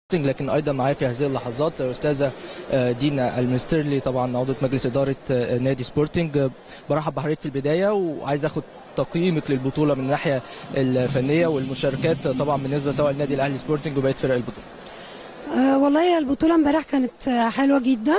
لكن ايضا معايا في هذه اللحظات الاستاذه دينا المسترلي طبعا عضو مجلس اداره نادي سبورتنج برحب بحضرتك في البدايه وعايز اخد تقييمك للبطوله من الناحيه الفنيه والمشاركات طبعا بالنسبه سواء النادي الاهلي سبورتنج وبقيه فرق البطوله أه والله البطولة امبارح كانت حلوة جدا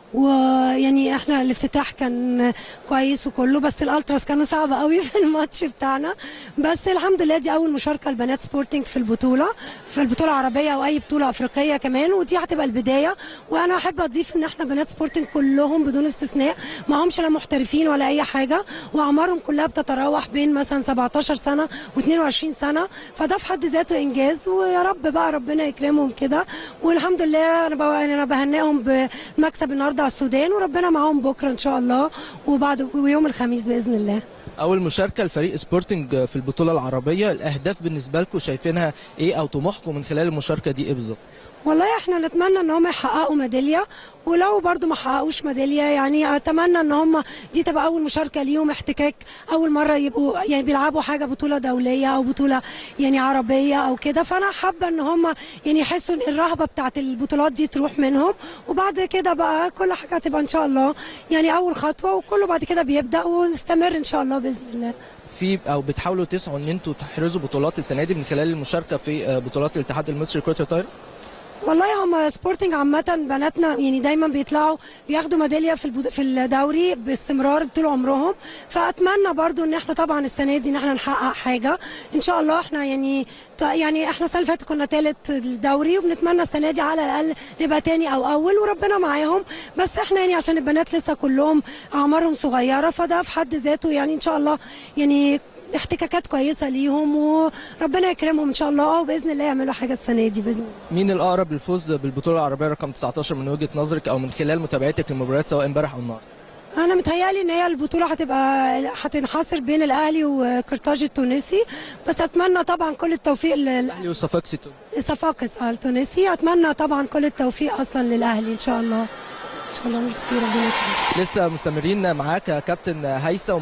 ويعني احنا الافتتاح كان كويس وكله بس الالتراس كانوا صعب قوي في الماتش بتاعنا بس الحمد لله دي اول مشاركه لبنات سبورتنج في البطوله في البطوله العربيه او اي بطوله افريقيه كمان ودي هتبقى البدايه وانا احب اضيف ان احنا بنات سبورتنج كلهم بدون استثناء ما همش لا محترفين ولا اي حاجه واعمارهم كلها بتتراوح بين مثلا 17 سنه و22 سنه فده في حد ذاته انجاز ويا رب بقى ربنا يكرمهم كده والحمد لله انا انا بهنئهم بمكسب النهارده على السودان وربنا معاهم بكره ان شاء الله وبعد ويوم الخميس باذن الله اول مشاركه لفريق سبورتنج في البطوله العربيه الاهداف بالنسبه لكم شايفينها ايه او طموحكم من خلال المشاركه دي ايه بالظبط والله احنا نتمنى ان هم يحققوا ميداليه ولو برضو ما حققوش ميداليه يعني اتمنى ان هم دي تبقى اول مشاركه ليهم احتكاك اول مره يبقوا يعني بيلعبوا حاجه بطوله دوليه او بطوله يعني عربيه او كده فانا حابه ان هم يعني يحسوا ان الرهبه بتاعت البطولات دي تروح منهم وبعد كده بقى كل حاجه هتبقى ان شاء الله يعني اول خطوه وكله بعد كده بيبدا ونستمر ان شاء الله باذن الله في او بتحاولوا تسعوا ان انتوا تحرزوا بطولات السنه دي من خلال المشاركه في بطولات الاتحاد المصري لكره الطايره والله هم سبورتنج عامة بناتنا يعني دايما بيطلعوا بياخدوا ميدالية في البد... في الدوري باستمرار طول عمرهم فاتمنى برضو ان احنا طبعا السنة دي ان احنا نحقق حاجة ان شاء الله احنا يعني يعني احنا السنة اللي فاتت كنا ثالث الدوري وبنتمنى السنة دي على الاقل نبقى تاني او اول وربنا معاهم بس احنا يعني عشان البنات لسه كلهم اعمارهم صغيرة فده في حد ذاته يعني ان شاء الله يعني احتكاكات كويسه ليهم وربنا يكرمهم ان شاء الله وباذن الله يعملوا حاجه السنه دي باذن الله مين الاقرب للفوز بالبطوله العربيه رقم 19 من وجهه نظرك او من خلال متابعتك للمباريات سواء امبارح او النهارده انا متهيالي ان هي البطوله هتبقى هتنحصر بين الاهلي وقرطاج التونسي بس اتمنى طبعا كل التوفيق الاهلي والصفاقسي صفاقس التونسي اتمنى طبعا كل التوفيق اصلا للاهلي ان شاء الله ان شاء الله ميرسي ربنا يخليك لسه مستمرين معاك يا كابتن هيثم